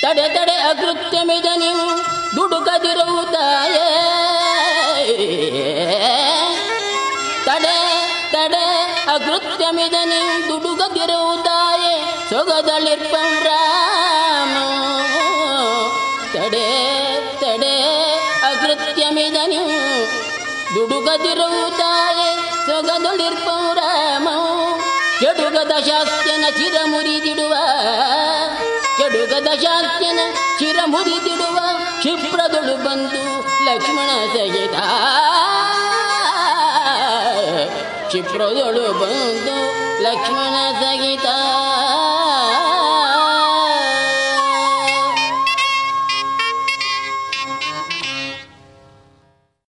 ತಡೆ ತಡೆ ಅಕೃತ್ಯಮಿದ ನೀವು ದುಡುಕದಿರುವುದಾಯೇ ತಡೆ ತಡೆ ಅಕೃತ್ಯಮಿದ ನೀವು ದುಡುಕದಿರುವುದಾಯೇ ಸೊಗದಳಿರ್ಪಂ ರಾಮ ತಡೆ ತಡೆ ಅಕೃತ್ಯಮಿದ ನೀವು ದುಡುಗದಿರುವುದಾಯೇ ಸೊಗದೊಳಿರ್ಪಂ ರಾಮ ಕೆಡುಗದ ಶಾಸ್ತ್ಯನ ಚಿರ ಮುರಿದಿಡುವ ಕೆಡುಗದ ಶಾಸ್ತ್ಯನ ಚಿರ ಮುರಿದಿಡುವ ಕ್ಷಿಪ್ರದೊಳು ಬಂದು ಲಕ್ಷ್ಮಣ ಸಹಿತ ಕ್ಷಿಪ್ರದೊಳು ಬಂದು ಲಕ್ಷ್ಮಣ ಸಹಿತ